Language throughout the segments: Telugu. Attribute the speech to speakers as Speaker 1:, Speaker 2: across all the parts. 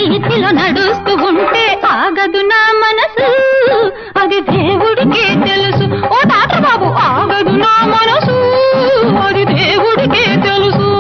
Speaker 1: రీతిలో నడుస్తూ ఉంటే ఆగదు నా మనసు అది దేవుడికే తెలుసు ఓ డాక్టర్ బాబు ఆగదు నా మనసు అది దేవుడికే తెలుసు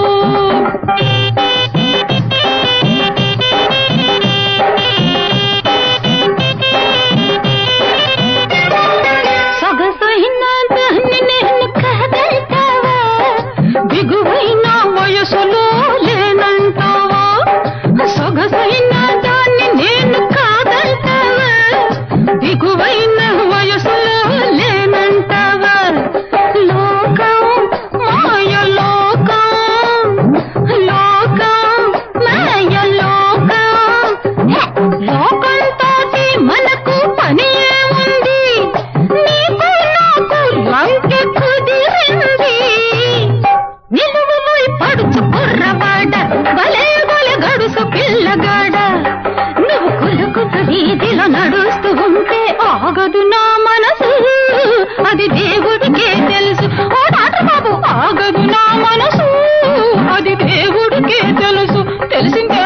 Speaker 1: సొగసైన దాన్ని నేను కాదంటావా దిగువైన వయసులో లేనంటావా సొగసైన దాన్ని నేను కాదంటావా దిగువైన వయసులో లేనంటావా లోకం మాయ లోకం లోకం మాయ లోకం హే! లోకంతోటి మనకు పని ఏముంది నీకు నాకు లంకె కుదిరింది నిలువులోయ్ పడుచు కుర్రవాడ భలే భలే గడుసు పిల్లగాడ నువ్వు కులుకుతు వీధిలో నడుస్తూ ఉంటే ఆగదు నా మనసు అది దేవుడికే తెలుసు ఓ డాక్టర్ బాబు ఆగదు నా మనసు అది దేవుడికే తెలుసు తెలిసిందా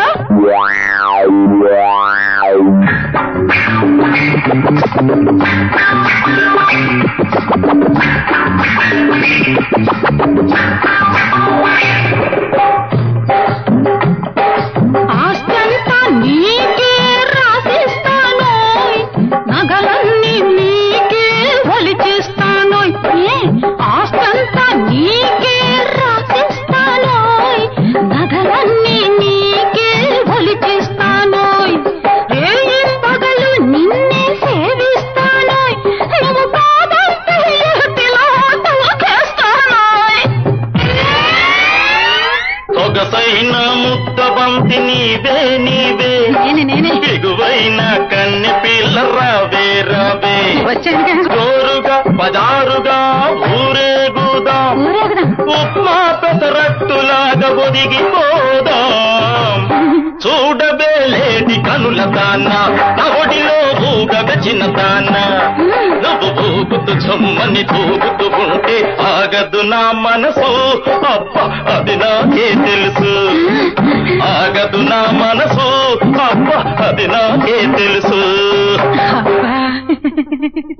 Speaker 1: ఆస్తంతా నీకే రాసిస్తానోయ్ నగలన్నీ నీకే ఒలిచిస్తానోయ్ ఏ, ఆస్తంతా నీకే రాసిస్తానోయ్ నగలన్నీ నీకే ఒలిచిస్తానోయ్ రేయి పగలు నిన్నే సేవిస్తానోయ్ నువ్వు కాదంటే ఎహతిలో తలకేస్తానోయ్
Speaker 2: సొగసైన ముద్దబంతి నీవే నీవే
Speaker 1: నేనే నేనే
Speaker 2: బిగువైన కన్నె పిల్ల రావే రావే
Speaker 1: వచ్చానుగా
Speaker 2: జోరుగా పదారుగా ఊరేగుదాం
Speaker 1: ఊరేగుదాం
Speaker 2: ఉప్మా పెసరట్టులాగా ఒదిగిపోదాం చూడబే లేడి కనుల దాన్న నవడిలో ఊగగ చిన్న దాన్న నువ్వు ఊగుతూ చమ్మని తూగుతూ ఉంటే ఆగదు నా మనసు అబ్బ అది నాకే తెలుసు ఆగదు నా మనసు అబ్బ అది నాకే తెలుసు
Speaker 1: అబ్బా